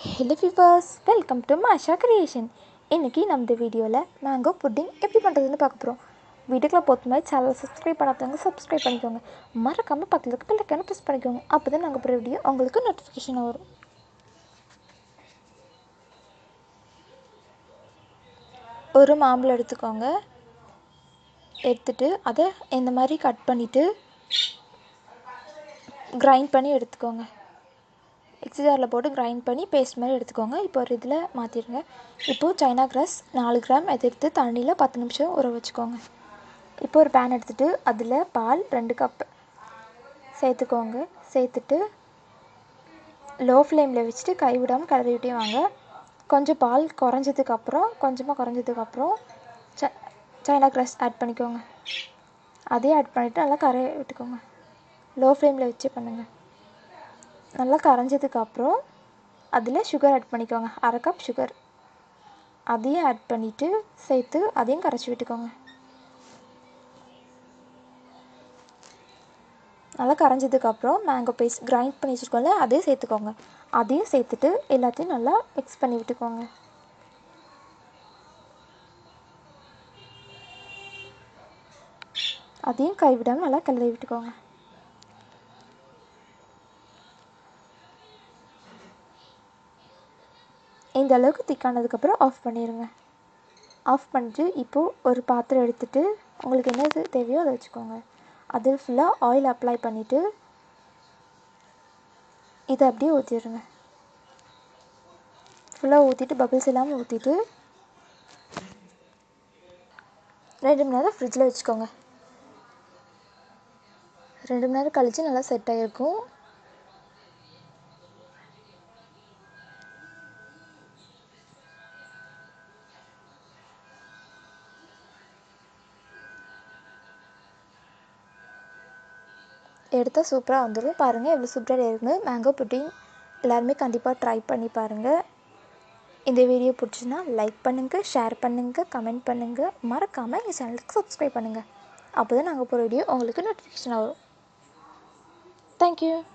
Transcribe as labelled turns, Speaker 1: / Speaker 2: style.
Speaker 1: hello viewers welcome to Masha creation இன்றைக்கி நம்ம இந்த வீடியோவில் மேங்கோ புட்டிங் எப்படி பண்ணுறதுன்னு பார்க்க போகிறோம் வீடியோக்குள்ள போகிற மாதிரி சேனல் சப்ஸ்கிரைப் பண்ணாதவங்க சப்ஸ்கிரைப் பண்ணிக்கோங்க மறக்காமல் பக்கத்தில் இருக்க பிள்ளைக்கான ப்ரெஸ் பண்ணிக்கோங்க அப்போ தான் நாங்கள் போகிற வீடியோ உங்களுக்கு நோட்டிஃபிகேஷன் வரும் ஒரு மாம்பழம் எடுத்துக்கோங்க எடுத்துட்டு அதை இந்த மாதிரி கட் பண்ணிவிட்டு கிரைண்ட் பண்ணி எடுத்துக்கோங்க மிக்ஸி ஜாரில் போட்டு கிரைண்ட் பண்ணி பேஸ்ட் மாதிரி எடுத்துக்கோங்க இப்போ ஒரு இதில் மாற்றிடுங்க இப்போது சைனா கிராஸ் நாலு கிராம் அதை எடுத்து தண்ணியில் பத்து நிமிஷம் ஊற வச்சுக்கோங்க இப்போ ஒரு பேன் எடுத்துகிட்டு அதில் பால் ரெண்டு கப் சேர்த்துக்கோங்க சேர்த்துட்டு லோ ஃப்ளேமில் வச்சுட்டு கை விடாமல் கிளறி விட்டே வாங்க கொஞ்சம் பால் குறைஞ்சதுக்கப்புறம் கொஞ்சமாக குறைஞ்சதுக்கப்புறம் ச சைனா கிராஸ் ஆட் பண்ணிக்கோங்க அதையும் ஆட் பண்ணிவிட்டு நல்லா கரைய விட்டுக்கோங்க லோ ஃப்ளேமில் வச்சே பண்ணுங்கள் நல்லா கரைஞ்சதுக்கப்புறம் அதில் சுகர் ஆட் பண்ணிக்கோங்க அரை கப் சுகர் அதையும் ஆட் பண்ணிவிட்டு சேர்த்து அதையும் கரைச்சி விட்டுக்கோங்க நல்லா கரைஞ்சதுக்கப்புறம் மேங்கோ பேஸ்ட் கிரைண்ட் பண்ணி வச்சுருக்கோம்ல அதையும் சேர்த்துக்கோங்க அதையும் சேர்த்துட்டு எல்லாத்தையும் நல்லா மிக்ஸ் பண்ணி விட்டுக்கோங்க அதையும் கைவிடாமல் நல்லா கிளறி விட்டுக்கோங்க இந்த அளவுக்கு திக்கானதுக்கப்புறம் ஆஃப் பண்ணிடுங்க ஆஃப் பண்ணிட்டு இப்போது ஒரு பாத்திரம் எடுத்துகிட்டு உங்களுக்கு என்னது தேவையோ அதை வச்சுக்கோங்க அதில் ஃபுல்லாக ஆயில் அப்ளை பண்ணிவிட்டு இதை அப்படியே ஊற்றிடுங்க ஃபுல்லாக ஊற்றிட்டு பபிள்ஸ் இல்லாமல் ஊற்றிட்டு ரெண்டு மணி நேரம் ஃப்ரிட்ஜில் வச்சுக்கோங்க ரெண்டு மணி நேரம் கழித்து நல்லா செட் ஆகிருக்கும் எடுத்தால் சூப்பராக வந்துடும் பாருங்கள் எவ்வளோ சூப்பராக இருக்குன்னு மேங்கோ புட்டிங் எல்லாருமே கண்டிப்பாக ட்ரை பண்ணி பாருங்கள் இந்த வீடியோ பிடிச்சுன்னா லைக் பண்ணுங்கள் ஷேர் பண்ணுங்கள் கமெண்ட் பண்ணுங்கள் மறக்காமல் எங்கள் சேனலுக்கு சப்ஸ்கிரைப் பண்ணுங்கள் அப்போ தான் நாங்கள் போகிற வீடியோ உங்களுக்கு நோட்டிஃபிகேஷன் வரும் தேங்க்யூ